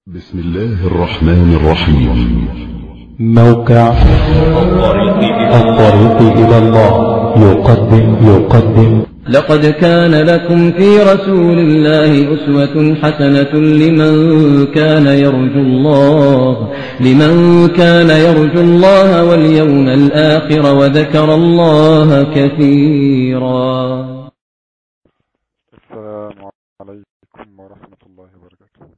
بسم الله الرحمن الرحيم موقع الطريق إلى الله يقدم يقدم لقد كان لكم في رسول الله أسوة حسنة لمن كان يرجو الله لمن كان يرجو الله واليوم الآخر وذكر الله كثيرا السلام عليكم ورحمة الله وبركاته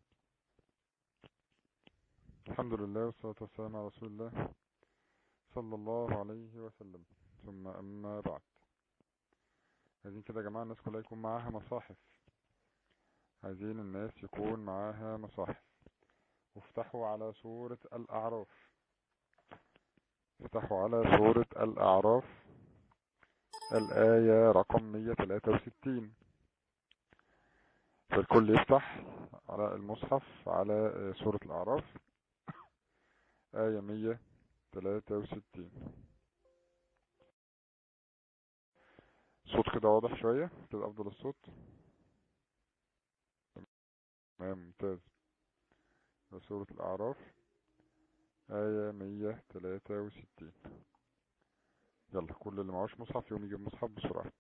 الحمد لله والصلاة والسلام على رسول الله صلى الله عليه وسلم ثم أما بعد عايزين كده يا جماعة الناس كلها يكون معاها مصاحف عايزين الناس يكون معاها مصاحف وافتحوا على سورة الأعراف افتحوا على سورة الأعراف الآية رقم 163 فالكل يفتح على المصحف على سورة الأعراف آية 163 صوت كده واضح شوية كده أفضل الصوت تمام ممتاز سورة الأعراف آية 163 يلا كل اللي معهوش مصحف يوم يجيب مصحف بسرعة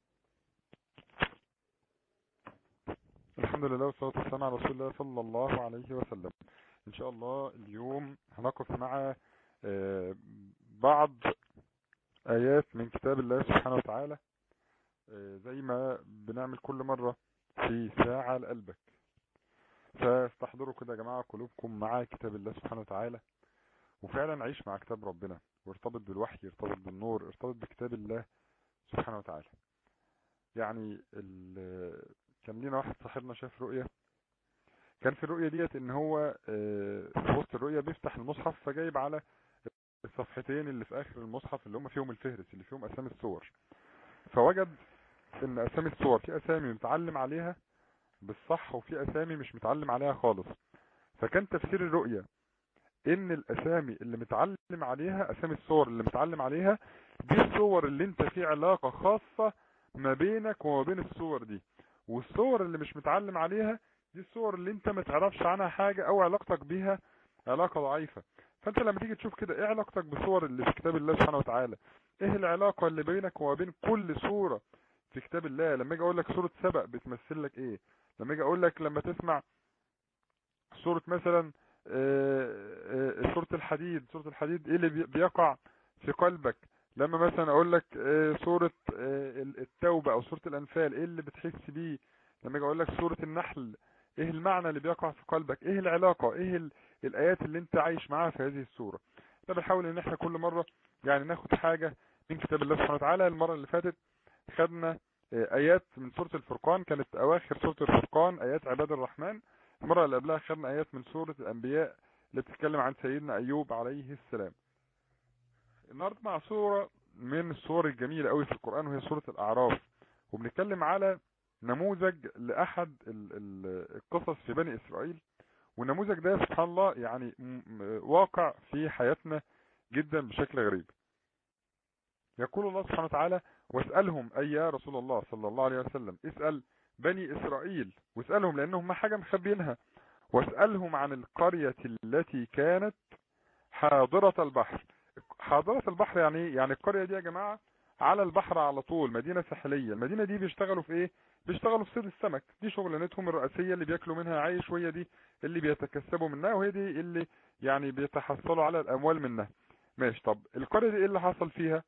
الحمد لله والصلاة والسلام على رسول الله صلى الله عليه وسلم إن شاء الله اليوم هنقف مع آه، بعض آيات من كتاب الله سبحانه وتعالى آه، زي ما بنعمل كل مرة في ساعة لقلبك فاستحضروا كده يا جماعة قلوبكم مع كتاب الله سبحانه وتعالى وفعلا عيش مع كتاب ربنا وارتبط بالوحي ارتبط بالنور ارتبط بكتاب الله سبحانه وتعالى يعني ال- كان لينا واحد صاحبنا شاف رؤية كان في الرؤية ديت ان هو آه، في وسط الرؤية بيفتح المصحف فجايب على الصفحتين اللي في اخر المصحف اللي هم فيهم الفهرس اللي فيهم اسامي الصور فوجد ان اسامي الصور في اسامي متعلم عليها بالصح وفي اسامي مش متعلم عليها خالص فكان تفسير الرؤية ان الاسامي اللي متعلم عليها اسامي الصور اللي متعلم عليها دي الصور اللي انت في علاقة خاصة ما بينك وما بين الصور دي والصور اللي مش متعلم عليها دي الصور اللي انت ما تعرفش عنها حاجة او علاقتك بيها علاقة ضعيفة فانت لما تيجي تشوف كده ايه علاقتك بالصور اللي في كتاب الله سبحانه وتعالى ايه العلاقة اللي بينك وما بين كل صورة في كتاب الله لما اجي اقول لك سورة سبأ بتمثل لك ايه لما اجي اقول لك لما تسمع سورة مثلا آه، آه، سورة الحديد سورة الحديد ايه اللي بي- بيقع في قلبك لما مثلا اقول لك آه، سورة آه، التوبة او سورة الانفال ايه اللي بتحس بيه لما اجي اقول لك سورة النحل ايه المعنى اللي بيقع في قلبك ايه العلاقة ايه ال- الايات اللي انت عايش معاها في هذه السورة ده بنحاول ان احنا كل مرة يعني ناخد حاجة من كتاب الله سبحانه وتعالى المرة اللي فاتت خدنا آه، ايات من سورة الفرقان كانت اواخر سورة الفرقان ايات عباد الرحمن المرة اللي قبلها خدنا ايات من سورة الانبياء اللي بتتكلم عن سيدنا ايوب عليه السلام النهارده مع سورة من الصور الجميلة قوي في القرآن وهي سورة الاعراف وبنتكلم على نموذج لأحد ال- ال- القصص في بني إسرائيل والنموذج ده سبحان الله يعني م- م- واقع في حياتنا جدا بشكل غريب يقول الله سبحانه وتعالى واسألهم أي يا رسول الله صلى الله عليه وسلم اسأل بني إسرائيل واسألهم لأنهم ما حاجة مخبينها واسألهم عن القرية التي كانت حاضرة البحر حاضرة البحر يعني ايه؟ يعني القرية دي يا جماعة على البحر على طول مدينة ساحلية المدينة دي بيشتغلوا في ايه بيشتغلوا في صيد السمك دي شغلانتهم الرئيسية اللي بياكلوا منها عيش وهي دي اللي بيتكسبوا منها وهي دي اللي يعني بيتحصلوا على الاموال منها ماشي طب القرية دي ايه اللي حصل فيها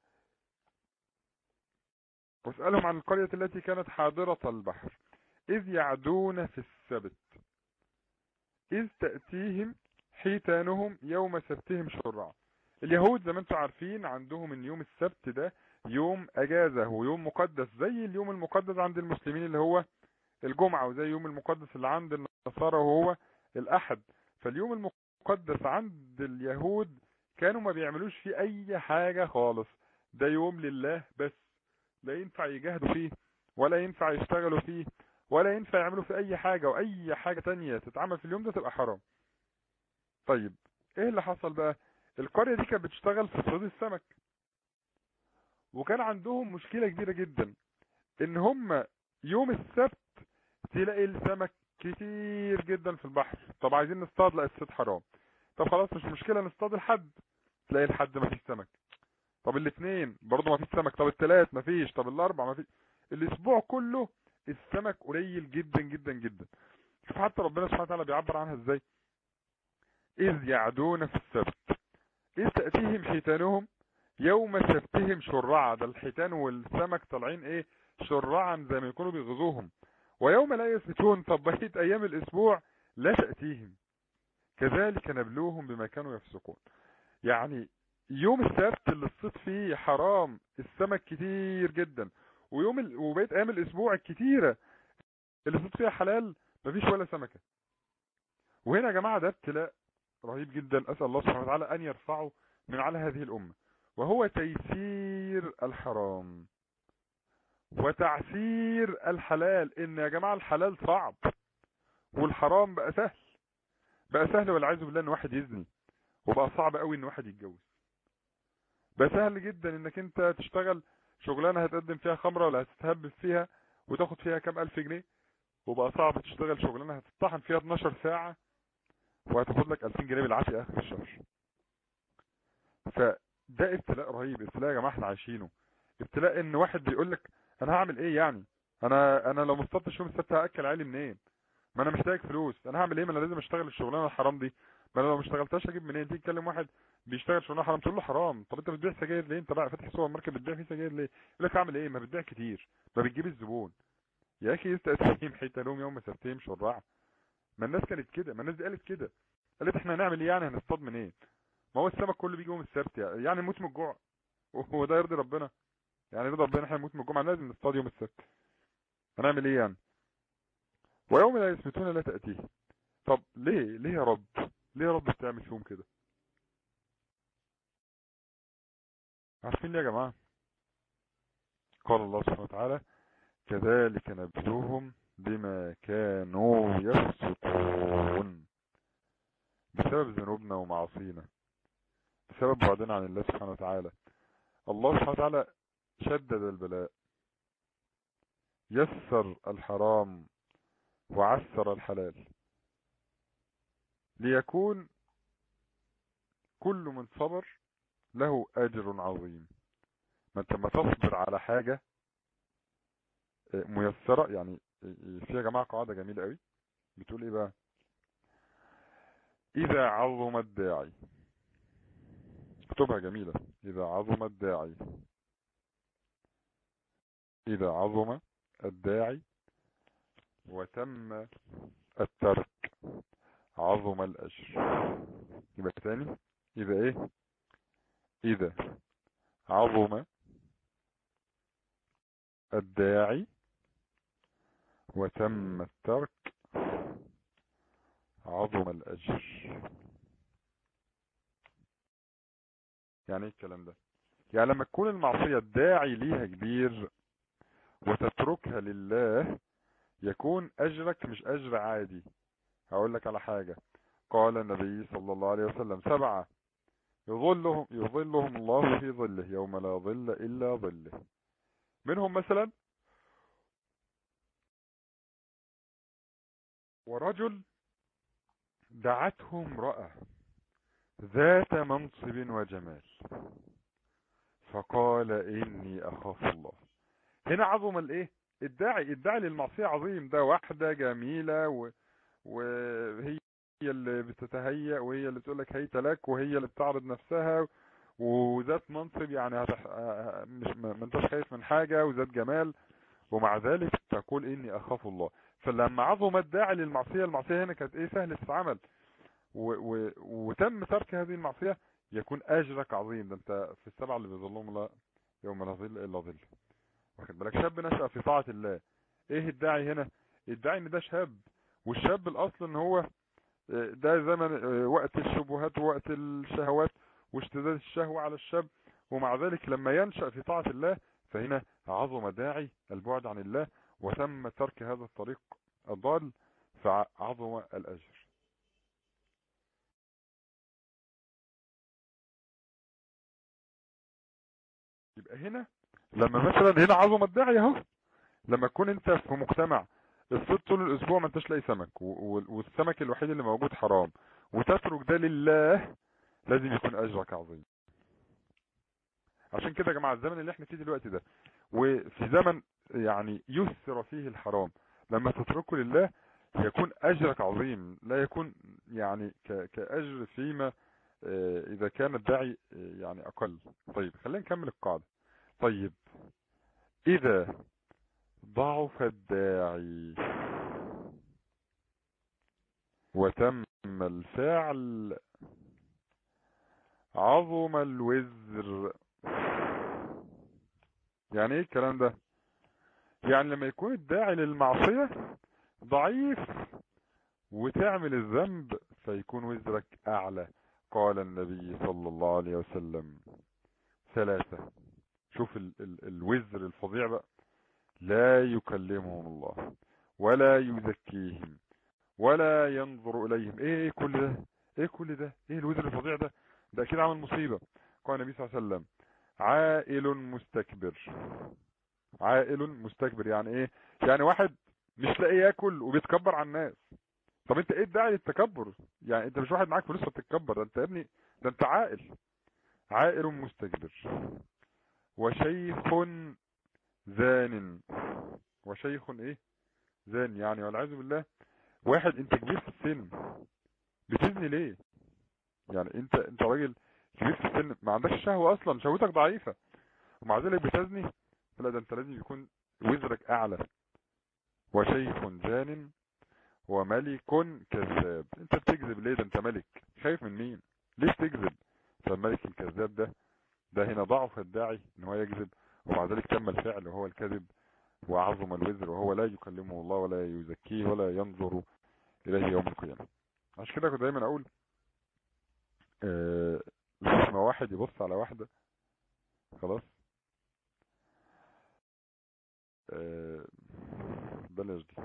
واسألهم عن القرية التي كانت حاضرة البحر إذ يعدون في السبت إذ تأتيهم حيتانهم يوم سبتهم شرعا اليهود زي ما انتم عارفين عندهم ان يوم السبت ده يوم اجازة ويوم مقدس زي اليوم المقدس عند المسلمين اللي هو الجمعة وزي يوم المقدس اللي عند النصارى وهو الاحد فاليوم المقدس عند اليهود كانوا ما بيعملوش فيه اي حاجة خالص ده يوم لله بس لا ينفع يجاهدوا فيه ولا ينفع يشتغلوا فيه ولا ينفع يعملوا فيه اي حاجة واي حاجة تانية تتعمل في اليوم ده تبقى حرام طيب ايه اللي حصل بقى القرية دي كانت بتشتغل في صيد السمك وكان عندهم مشكلة كبيرة جدا ان هم يوم السبت تلاقي السمك كتير جدا في البحر طب عايزين نصطاد لا الصيد حرام طب خلاص مش مشكلة نصطاد الحد تلاقي الحد مفيش سمك طب الاثنين برضه مفيش سمك طب الثلاث مفيش طب الاربع مفيش الاسبوع كله السمك قليل جدا جدا جدا شوف حتى ربنا سبحانه وتعالى بيعبر عنها ازاي اذ يعدون في السبت اذ تأتيهم حيتانهم يوم سبتهم شرعا ده الحيتان والسمك طالعين ايه شرعا زي ما يكونوا بيغزوهم ويوم لا يسبتون طب بقيت ايام الاسبوع لا تأتيهم كذلك نبلوهم بما كانوا يفسقون يعني يوم السبت اللي الصيد فيه حرام السمك كتير جدا ويوم ال... وبقيت ايام الاسبوع الكتيره اللي الصيد فيها حلال مفيش ولا سمكه وهنا يا جماعه ده ابتلاء رهيب جدا اسال الله سبحانه وتعالى ان يرفعه من على هذه الامه وهو تيسير الحرام وتعسير الحلال ان يا جماعه الحلال صعب والحرام بقى سهل بقى سهل والعياذ بالله ان واحد يزني وبقى صعب قوي ان واحد يتجوز بقى سهل جدا انك انت تشتغل شغلانه هتقدم فيها خمره ولا هتتهبب فيها وتاخد فيها كام الف جنيه وبقى صعب تشتغل شغلانه هتطحن فيها 12 ساعه وهتاخد لك 2000 جنيه بالعافيه اخر الشهر فده ابتلاء رهيب ابتلاء يا جماعه احنا عايشينه ابتلاء ان واحد بيقول لك انا هعمل ايه يعني انا انا لو ما اصطدتش يوم السبت هاكل عيالي منين ما انا محتاج فلوس انا هعمل ايه ما انا لازم اشتغل الشغلانه الحرام دي ما انا لو ما اشتغلتهاش هجيب منين تيجي تكلم واحد بيشتغل شغلانه حرام تقول له حرام طب انت بتبيع سجاير ليه انت بقى فاتح سوبر ماركت بتبيع فيه سجاير ليه يقول لك اعمل ايه ما بتبيع كتير ما بتجيب الزبون يا اخي يستأتيهم حتى لهم يوم سبتهم شرع ما الناس كانت كده ما الناس دي قالت كده قالت احنا هنعمل ايه يعني هنصطاد منين إيه؟ ما هو السمك كله بيجي يوم السبت يعني, يعني نموت من الجوع هو ده يرضي ربنا يعني رضا ربنا احنا نموت من الجمعه لازم نصطاد يوم السبت هنعمل ايه يعني ويوم لا يثبتون لا تأتيه طب ليه ليه يا رب ليه يا رب بتعمل فيهم كده عارفين ليه يا جماعة قال الله سبحانه وتعالى كذلك نبلوهم بما كانوا يفسقون بسبب ذنوبنا ومعاصينا بسبب بعدنا عن الله سبحانه وتعالى الله سبحانه وتعالى شدد البلاء يسر الحرام وعسر الحلال ليكون كل من صبر له أجر عظيم ما انت ما تصبر على حاجة ميسرة يعني في يا جماعة قاعدة جميلة قوي بتقول ايه بقى إذا عظم الداعي اكتبها جميلة إذا عظم الداعي إذا عظم الداعي وتم الترك عظم الأجر يبقى تاني إذا إيه إذا عظم الداعي وتم الترك عظم الأجر يعني ايه الكلام ده يعني لما تكون المعصية الداعي ليها كبير وتتركها لله يكون أجرك مش أجر عادي هقول لك على حاجة قال النبي صلى الله عليه وسلم سبعة يظلهم, يظلهم الله في ظله يوم لا ظل إلا ظله منهم مثلا ورجل دعته امرأة ذات منصب وجمال فقال إني أخاف الله هنا عظم الايه الداعي الداعي للمعصية عظيم ده واحدة جميلة و... وهي اللي بتتهيأ وهي اللي بتقول لك هيت لك وهي اللي بتعرض نفسها وذات منصب يعني هتح... مش ما انتش خايف من حاجة وذات جمال ومع ذلك تقول اني اخاف الله فلما عظم الداعي للمعصية المعصية هنا كانت ايه سهل العمل و... و... وتم ترك هذه المعصية يكون اجرك عظيم ده انت في السبعة اللي بيظلهم لا يوم لا ظل الا ظل واخد بالك شاب نشأ في طاعة الله ايه الداعي هنا الداعي ان ده شاب والشاب الاصل ان هو ده زمن وقت الشبهات ووقت الشهوات واشتداد الشهوة على الشاب ومع ذلك لما ينشأ في طاعة الله فهنا عظم داعي البعد عن الله وتم ترك هذا الطريق الضال فعظم الأجر يبقى هنا لما مثلا هنا عظم الداعي اهو لما تكون انت في مجتمع الصيد طول الاسبوع ما انتش لاقي سمك و- و- والسمك الوحيد اللي موجود حرام وتترك ده لله لازم يكون اجرك عظيم عشان كده يا جماعه الزمن اللي احنا فيه دلوقتي ده وفي زمن يعني يسر فيه الحرام لما تتركه لله يكون اجرك عظيم لا يكون يعني ك- كاجر فيما آه، اذا كان الداعي آه، يعني اقل طيب خلينا نكمل القاعده طيب اذا ضعف الداعي وتم الفعل عظم الوزر يعني ايه الكلام ده يعني لما يكون الداعي للمعصية ضعيف وتعمل الذنب فيكون وزرك اعلى قال النبي صلى الله عليه وسلم ثلاثة شوف ال ال الوزر الفظيع بقى لا يكلمهم الله ولا يزكيهم ولا ينظر اليهم ايه ايه كل ده ايه كل ده ايه الوزر الفظيع ده ده اكيد عمل مصيبة قال النبي صلى الله عليه وسلم عائل مستكبر عائل مستكبر يعني ايه يعني واحد مش لاقي ياكل وبيتكبر على الناس طب انت ايه الداعي للتكبر يعني انت مش واحد معاك فلوس وبتتكبر ده انت يا ابني ده انت عائل عائل مستكبر وشيخ زان وشيخ ايه زان يعني والعياذ بالله واحد انت كبير في السن بتزني ليه يعني انت انت راجل كبير في السن ما عندكش شهوة اصلا شهوتك ضعيفة ومع ذلك بتزني لا ده انت لازم يكون وزرك اعلى وشيخ زان وملك كذاب انت بتكذب ليه ده انت ملك خايف من مين ليه بتكذب فالملك الكذاب ده ده هنا ضعف الداعي ان هو يكذب ومع ذلك تم الفعل وهو الكذب وعظم الوزر وهو لا يكلمه الله ولا يزكيه ولا ينظر اليه يوم القيامة عشان كده كنت دايما اقول آه لما واحد يبص على واحدة خلاص آه بلاش دي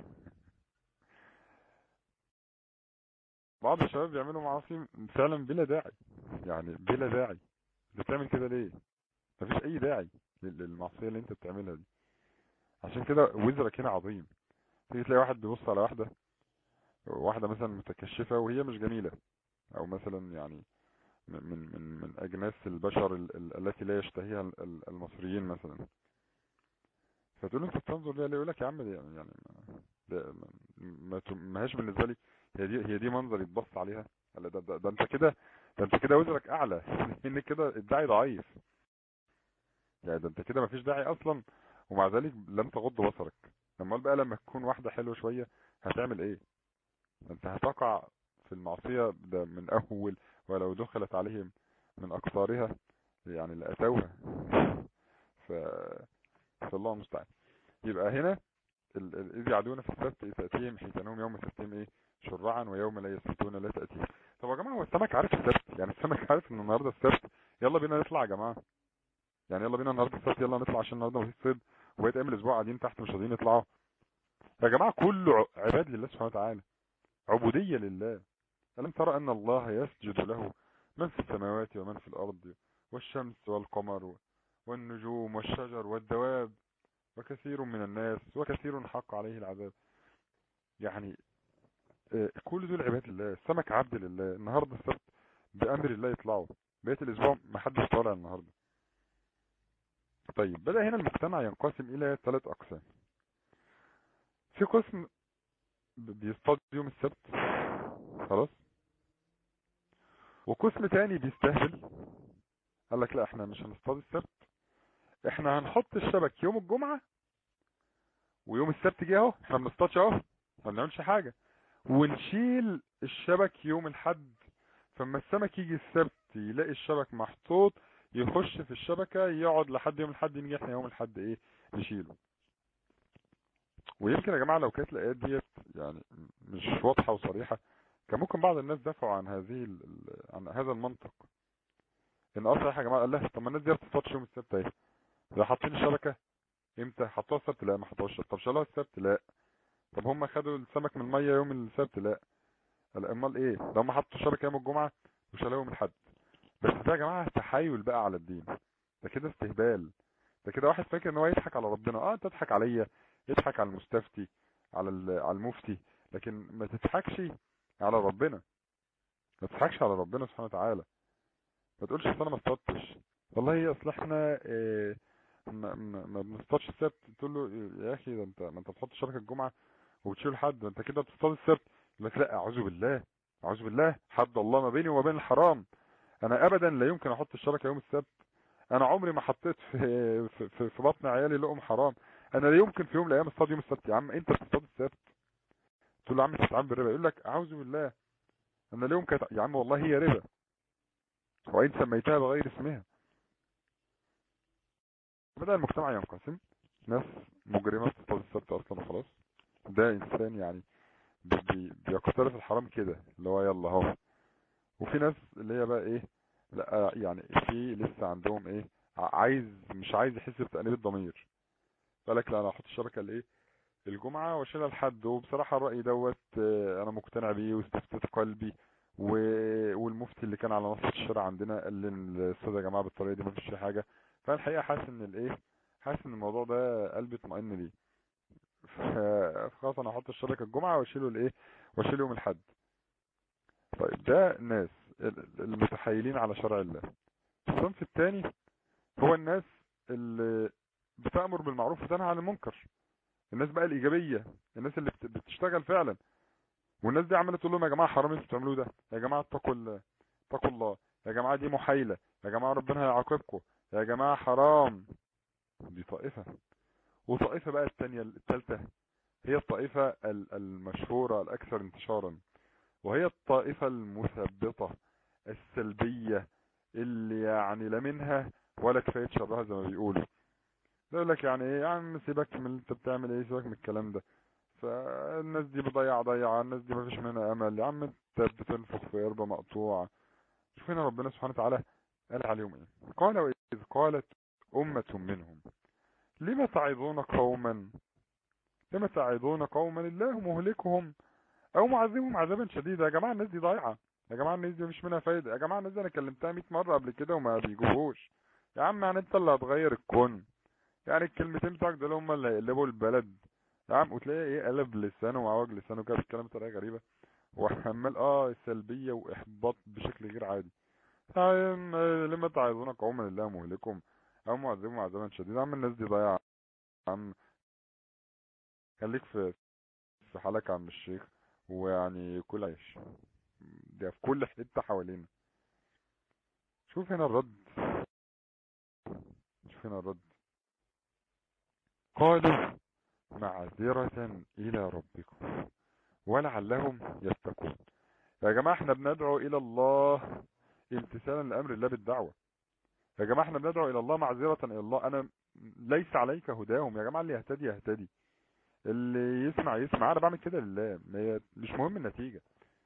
بعض الشباب بيعملوا معاصي فعلا بلا داعي يعني بلا داعي بتعمل كده ليه مفيش اي داعي لل- للمعصية اللي انت بتعملها دي عشان كده وزرك هنا عظيم تيجي تلاقي واحد بيبص على واحدة واحدة مثلا متكشفة وهي مش جميلة او مثلا يعني من من من, من اجناس البشر ال- ال- التي لا يشتهيها ال- ال- المصريين مثلا فتقول له انت بتنظر ليها ليه يقول لك يا عم دي يعني يعني ما ده ما- ما ت- ما هيش بالنسبه لي هي دي هي دي منظر يتبص عليها قال ده, ده, ده انت كده ده انت كده وزرك اعلى ان كده الداعي ضعيف يعني ده انت كده ما فيش داعي اصلا ومع ذلك لم تغض بصرك امال بقى لما تكون واحده حلوه شويه هتعمل ايه انت هتقع في المعصيه ده من اول ولو دخلت عليهم من اقطارها يعني لاتوها ف فالله المستعان يبقى هنا ال- ال- إذ يعدون في السبت إذ تأتيهم حيتانهم يوم سبتهم إيه شرعا ويوم لا يسبتون لا تأتيهم طب يا جماعة هو السمك عارف السبت يعني السمك عارف إن النهاردة السبت يلا بينا نطلع يا جماعة يعني يلا بينا النهاردة السبت يلا نطلع عشان النهاردة مفيش صيد وبقيت أيام الأسبوع قاعدين تحت مش راضيين يطلعوا يا جماعة كله ع- عباد لله سبحانه وتعالى عبودية لله ألم ترى أن الله يسجد له من في السماوات ومن في الأرض والشمس والقمر والنجوم والشجر والدواب وكثير من الناس وكثير حق عليه العذاب يعني آه، كل دول عباد لله السمك عبد لله النهاردة السبت بأمر الله يطلعوا بقية الأسبوع محدش طالع النهاردة طيب بدأ هنا المجتمع ينقسم إلى ثلاث أقسام في قسم ب- بيصطاد يوم السبت خلاص وقسم تاني بيستهبل قال لك لا احنا مش هنصطاد السبت احنا هنحط الشبك يوم الجمعة ويوم السبت جه اهو احنا ما بنصطادش اهو ما بنعملش حاجة ونشيل الشبك يوم الحد فما السمك يجي السبت يلاقي الشبك محطوط يخش في الشبكة يقعد لحد يوم الحد نيجي احنا يوم الحد ايه نشيله ويمكن يا جماعة لو كانت الآيات ديت يعني مش واضحة وصريحة كان ممكن بعض الناس دافعوا عن هذه ال- ال- عن هذا المنطق ان اصلا يا جماعة قال لها طب ما الناس دي ما بتصطادش يوم السبت اهي ده حاطين الشبكة امتى حطوها السبت لا ما حطوهاش السبت. طب شالوها السبت لا طب هم خدوا السمك من المية يوم السبت لا قال امال ايه ده هم حطوا الشبكة يوم الجمعة وشالوها يوم الحد بس ده يا جماعة تحايل بقى على الدين ده كده استهبال ده كده واحد فاكر ان هو يضحك على ربنا اه انت تضحك عليا يضحك على المستفتي على ال- على المفتي لكن ما تضحكش على ربنا ما تضحكش على ربنا سبحانه وتعالى ما تقولش اصل انا ما اصطدتش والله اصل احنا اه ما, ما, ما بنصطادش السبت تقول له يا اخي ده انت ما انت بتحط شبكه الجمعه وبتشيل حد ده انت كده بتصطاد السبت يقول لك لا اعوذ بالله اعوذ بالله حد الله ما بيني وما بين الحرام انا ابدا لا يمكن احط الشبكه يوم السبت انا عمري ما حطيت في في, في, في بطن عيالي لقم حرام انا لا يمكن في يوم من الايام اصطاد يوم السبت يا عم انت بتصطاد السبت تقول له يا عم انت بتتعامل بالربا يقول لك اعوذ بالله انا لا يمكن يا عم والله هي ربا وان سميتها بغير اسمها بدأ المجتمع ينقسم ناس مجرمة بتصطاد السبت اصلا وخلاص ده انسان يعني بي بي بيقترف الحرام كده اللي هو يلا اهو وفي ناس اللي هي بقى ايه لا يعني في لسه عندهم ايه ع- عايز مش عايز يحس بتأنيب الضمير قالك لا انا هحط الشبكه الايه الجمعه واشيلها لحد وبصراحه الراي دوت آه، انا مقتنع بيه واستفتت قلبي و... والمفتي اللي كان على نص الشارع عندنا قال للساده يا جماعه بالطريقه دي مفيش حاجه فانا الحقيقه حاسس ان الايه حاسس ان الموضوع ده قلبي اطمئن ليه ف- فخلاص انا هحط الشبكه الجمعه واشيله الايه واشيله يوم الحد طيب ده الناس ال- المتحايلين على شرع الله الصنف الثاني هو الناس اللي بتأمر بالمعروف وتنهى عن المنكر الناس بقى الإيجابية الناس اللي بت- بتشتغل فعلا والناس دي عماله تقول لهم يا جماعة حرام اللي انتوا بتعملوه ده يا جماعة اتقوا الله اتقوا الله يا جماعة دي محايلة يا جماعة ربنا هيعاقبكم يا جماعة حرام دي طائفة وطائفة بقى الثانية الثالثة هي الطائفة ال- المشهورة الأكثر انتشارا وهي الطائفة المثبطة السلبية اللي يعني لا منها ولا كفاية شرها زي ما بيقولوا يقول لك يعني ايه يا عم سيبك من اللي انت بتعمل ايه سيبك من الكلام ده فالناس دي بضيع ضيعة الناس دي مفيش منها امل يا عم انت بتنفخ في قربة مقطوعة شوف هنا ربنا سبحانه وتعالى قال عليهم ايه قال واذ قالت امة منهم لم تعظون قوما لم تعظون قوما الله مهلكهم او معذبهم عذابا شديدا يا جماعه الناس دي ضايعه يا جماعه الناس دي مش منها فايده يا جماعه الناس دي انا كلمتها 100 مره قبل كده وما بيجوهوش يا عم يعني انت اللي هتغير الكون يعني الكلمتين بتوعك دول هم اللي هيقلبوا البلد يا عم وتلاقي ايه قلب لسانه وعوج لسانه كده بيتكلم بطريقه غريبه وعمال اه سلبيه واحباط بشكل غير عادي يا عم آه، لما تعظون قوما الله مهلكهم او معذبهم عذابا شديدا يا عم الناس دي ضايعه يا عم خليك في في حالك يا عم الشيخ ويعني كل عيش ده في كل حته حوالينا شوف هنا الرد شوف هنا الرد قالوا معذرة إلى ربكم ولعلهم يتقون يا جماعة احنا بندعو إلى الله امتثالا لأمر الله بالدعوة يا جماعة احنا بندعو إلى الله معذرة إلى الله أنا ليس عليك هداهم يا جماعة اللي يهتدي يهتدي اللي يسمع يسمع أنا بعمل كده لله ما هي- مش مهم النتيجة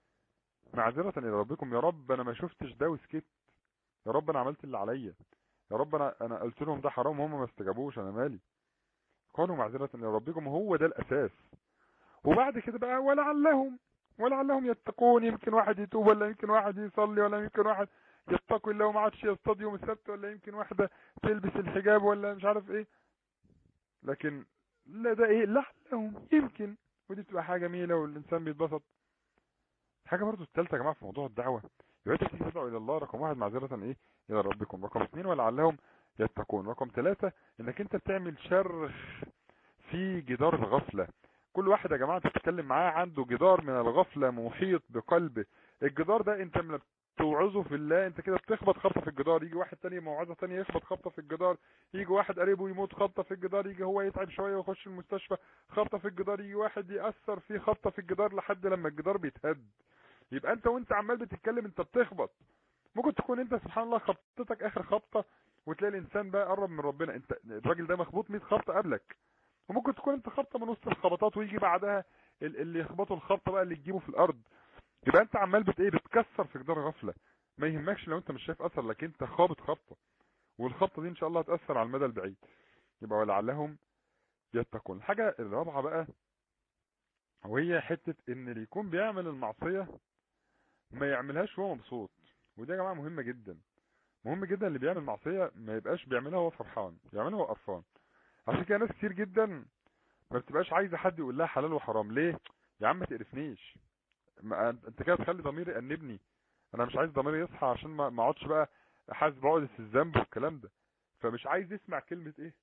معذرة إلى ربكم يا رب أنا ما شفتش ده وسكت يا رب أنا عملت اللي عليا يا رب أنا أنا قلت لهم ده حرام وهم ما استجابوش أنا مالي قالوا معذرة إلى ربكم هو ده الأساس وبعد كده بقى ولعلهم ولعلهم يتقون يمكن واحد يتوب ولا يمكن واحد يصلي ولا يمكن واحد يتقي الله وما عادش يصطاد يوم السبت ولا يمكن واحدة تلبس الحجاب ولا مش عارف ايه لكن لا ده ايه لعلهم يمكن ودي بتبقى حاجة جميلة والإنسان بيتبسط حاجة برضو الثالثة يا جماعة في موضوع الدعوة يبقى انت تيجي تدعو إلى الله رقم واحد معذرة ايه إلى ربكم رقم اثنين ولعلهم يتقون رقم ثلاثة انك انت بتعمل شرخ في جدار الغفلة كل واحد يا جماعة تتكلم معاه عنده جدار من الغفلة محيط بقلبه الجدار ده انت لما توعظه في الله انت كده بتخبط خبطة في الجدار يجي واحد تاني موعظة تانية يخبط خبطة في الجدار يجي واحد قريبه يموت خبطة في الجدار يجي هو يتعب شوية ويخش المستشفى خبطة في الجدار يجي واحد يأثر فيه خبطة في الجدار لحد لما الجدار بيتهد يبقى انت وانت عمال بتتكلم انت بتخبط ممكن تكون انت سبحان الله خبطتك اخر خبطة وتلاقي الانسان بقى قرب من ربنا انت الراجل ده مخبوط 100 خبطة قبلك وممكن تكون انت خبطة من وسط الخبطات ويجي بعدها ال- اللي يخبطوا الخبطة بقى اللي تجيبه في الارض يبقى انت عمال بت ايه بتكسر في جدار غفلة ما يهمكش لو انت مش شايف اثر لكن انت خابط خبطة والخبطة دي ان شاء الله هتأثر على المدى البعيد يبقى ولعلهم يتقون الحاجة الرابعة بقى وهي حتة ان اللي يكون بيعمل المعصية ما يعملهاش وهو مبسوط ودي يا جماعة مهمة جدا مهم جدا اللي بيعمل معصية ما يبقاش بيعملها وهو فرحان يعملها وهو قرفان عشان كده ناس كتير جدا ما بتبقاش عايزه حد يقول لها حلال وحرام ليه يا عم ما تقرفنيش ما أنت- انت كده تخلي ضميري يأنبني انا مش عايز ضميري يصحى عشان ما ما اقعدش بقى حاسس بعقدة الذنب والكلام ده فمش عايز يسمع كلمة ايه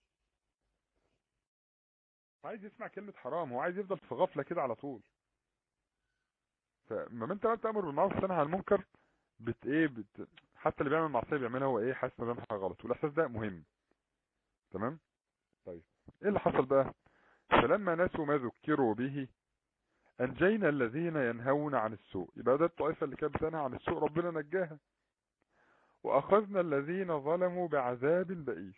عايز يسمع كلمة حرام هو عايز يفضل في غفلة كده على طول فما انت بقى بتأمر بالمعروف وتنهى عن المنكر بت ايه بت حتى اللي بيعمل معصية بيعملها هو ايه حاسس انه بيعمل حاجة غلط والاحساس ده مهم تمام طيب ايه اللي حصل بقى فلما نسوا ما ذكروا به انجينا الذين ينهون عن السوء يبقى ده الطائفة اللي كانت بتنهى عن السوء ربنا نجاها واخذنا الذين ظلموا بعذاب بئيس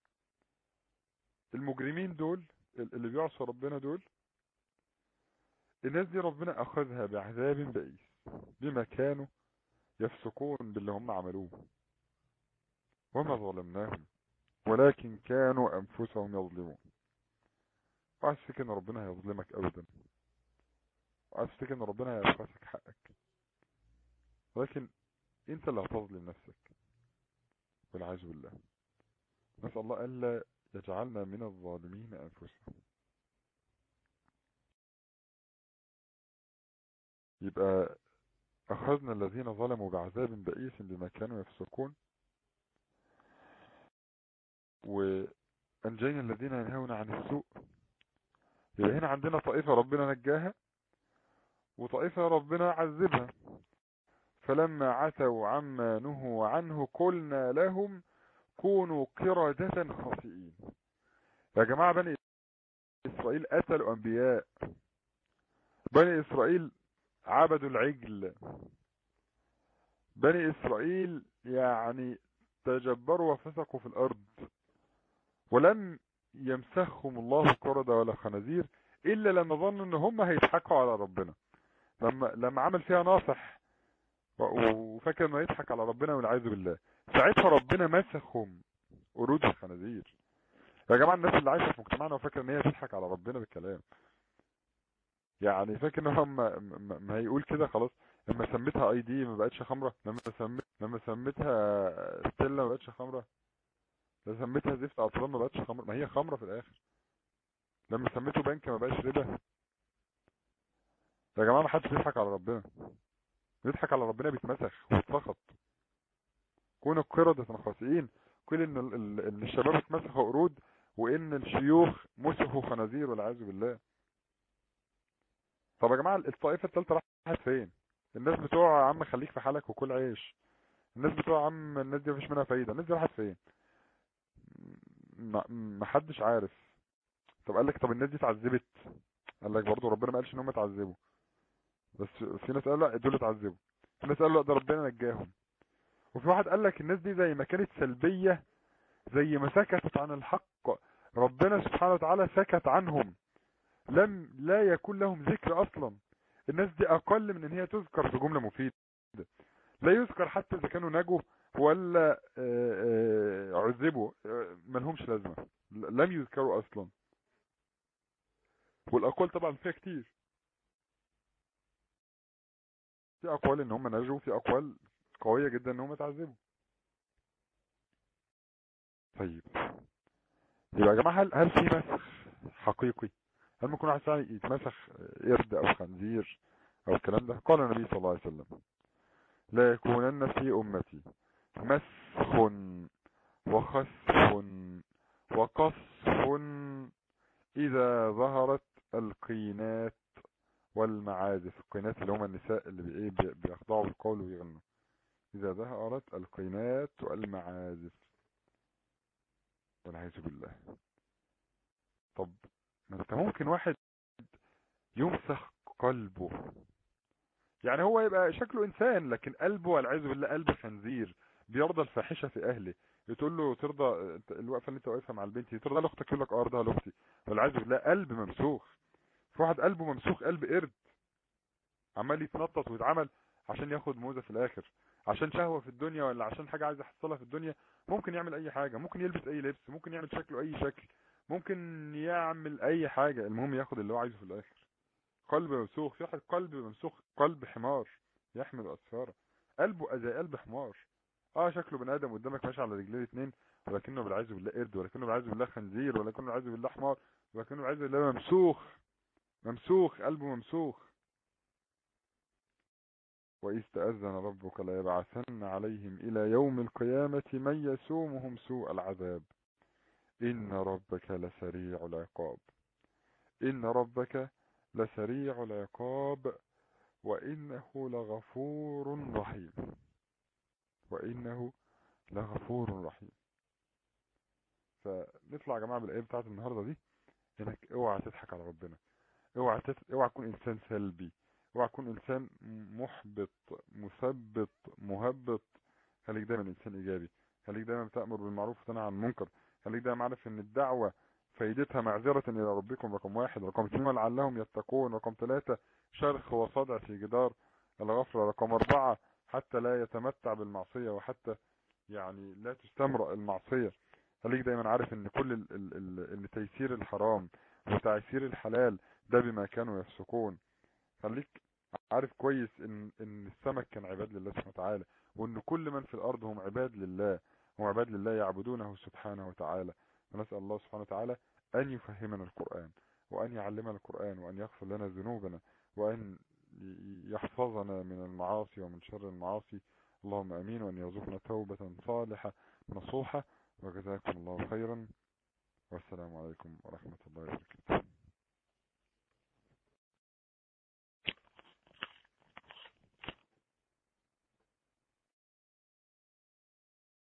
المجرمين دول اللي بيعصوا ربنا دول الناس دي ربنا اخذها بعذاب بئيس بما كانوا يفسقون باللي هم عملوه وما ظلمناهم ولكن كانوا انفسهم يظلمون وعايز تفتكر ان ربنا هيظلمك ابدا وعايز تفتكر ان ربنا هيبخسك حقك ولكن انت اللي هتظلم نفسك والعياذ بالله نسأل الله ألا يجعلنا من الظالمين أنفسهم يبقى أخذنا الذين ظلموا بعذاب بئيس بما كانوا يفسقون وأنجينا الذين ينهون عن السوء يبقى هنا عندنا طائفة ربنا نجاها وطائفة ربنا عذبها فلما عتوا عما نهوا عنه قلنا لهم كونوا قردة خاطئين يا جماعة بني إسرائيل قتلوا أنبياء بني إسرائيل عبدوا العجل بني إسرائيل يعني تجبروا وفسقوا في الأرض ولم يمسخهم الله قردة ولا خنازير إلا لما ظنوا إن هم هيضحكوا على ربنا لما لما عمل فيها ناصح وفاكر انه يضحك على ربنا والعياذ بالله ساعتها ربنا مسخهم قرود الخنازير يا جماعه الناس اللي عايشه في مجتمعنا وفاكر ان هي تضحك على ربنا بالكلام يعني فاكر ان هو ما, ما هيقول كده خلاص لما سميتها اي دي ما بقتش خمره لما سميت لما سميتها ستيلا ما بقتش خمره لما سميتها زفت اطفال ما بقتش خمره ما هي خمره في الاخر لما سميته بنك ما بقاش ربا يا جماعه ما حدش بيضحك على ربنا بيضحك على ربنا بيتمسخ ويتسخط كونوا قردة خاسئين كل ان ان الشباب اتمسخوا قرود وان الشيوخ مسخوا خنازير والعياذ بالله طب يا جماعه الطائفه الثالثه راحت فين الناس بتوع يا عم خليك في حالك وكل عيش الناس بتوع يا عم الناس دي مفيش منها فايده الناس دي راحت فين ما حدش عارف طب قال لك طب الناس دي اتعذبت قال لك برضه ربنا ما قالش ان هم اتعذبوا بس في ناس قالوا لا دول اتعذبوا في ناس قالوا لا ده ربنا نجاهم وفي واحد قال لك الناس دي زي ما كانت سلبية زي ما سكتت عن الحق ربنا سبحانه وتعالى سكت عنهم لم لا يكون لهم ذكر اصلا الناس دي اقل من ان هي تذكر في جملة مفيدة لا يذكر حتى اذا كانوا نجوا ولا عذبوا ملهمش لازمة لم يذكروا اصلا والاقوال طبعا فيها كتير في اقوال ان هم نجوا في اقوال قوية جدا ان هم اتعذبوا طيب يبقى يا جماعة هل, هل في مسخ حقيقي هل ممكن واحد ثاني يتمسخ قرد او خنزير او الكلام ده قال النبي صلى الله عليه وسلم لا يكونن في امتي مسخ وخسف وقصف اذا ظهرت القينات والمعازف القينات اللي هم النساء اللي بايه بيخضعوا بالقول ويغنوا اذا ظهرت القينات والمعازف والعياذ بالله طب ما انت ممكن واحد يمسخ قلبه يعني هو يبقى شكله انسان لكن قلبه والعياذ بالله قلب خنزير بيرضى الفاحشه في اهله تقول له ترضى الوقفه اللي انت واقفها مع البنت ترضى لاختك يقول لك اه ارضها لاختي والعياذ بالله قلب ممسوخ في واحد قلبه ممسوخ قلب قرد عمال يتنطط ويتعمل عشان ياخد موزة في الاخر عشان شهوة في الدنيا ولا عشان حاجة عايز يحصلها في الدنيا ممكن يعمل اي حاجة ممكن يلبس اي لبس ممكن يعمل شكله اي شكل ممكن يعمل اي حاجة المهم ياخد اللي هو عايزه في الاخر قلب ممسوخ في واحد قلب ممسوخ قلب حمار يحمل اسفاره قلبه زي قلب حمار اه شكله بني ادم قدامك ماشي على رجلين اتنين ولكنه بالعياذ بالله قرد ولكنه بالعياذ بالله خنزير ولكنه بالعياذ بالله حمار ولكنه والعياذ بالله ممسوخ ممسوخ قلبه ممسوخ وإذ تأذن ربك ليبعثن عليهم إلى يوم القيامة من يسومهم سوء العذاب إن ربك لسريع العقاب إن ربك لسريع العقاب وإنه لغفور رحيم وإنه لغفور رحيم فنطلع يا جماعة بالآية بتاعت النهاردة دي انك اوعى تضحك على ربنا اوعى تت... اوعى تكون انسان سلبي اوعى تكون انسان محبط مثبط مهبط خليك دايما انسان ايجابي خليك دايما بتأمر بالمعروف وتنهى عن المنكر خليك دايما عارف ان الدعوة فايدتها معذرة الى ربكم رقم واحد رقم اثنين لعلهم يتقون رقم ثلاثة شرخ وصدع في جدار الغفرة رقم اربعة حتى لا يتمتع بالمعصية وحتى يعني لا تستمرأ المعصية خليك دايما عارف ان كل ال ال ال ان تيسير الحرام وتعسير الحلال ده بما كانوا يفسقون خليك عارف كويس ان ان السمك كان عباد لله سبحانه وتعالى وان كل من في الارض هم عباد لله هم عباد لله يعبدونه سبحانه وتعالى ونسأل الله سبحانه وتعالى ان يفهمنا القرآن وان يعلمنا القرآن وان يغفر لنا ذنوبنا وان يحفظنا من المعاصي ومن شر المعاصي اللهم امين وان يرزقنا توبة صالحة نصوحة وجزاكم الله خيرا والسلام عليكم ورحمة الله وبركاته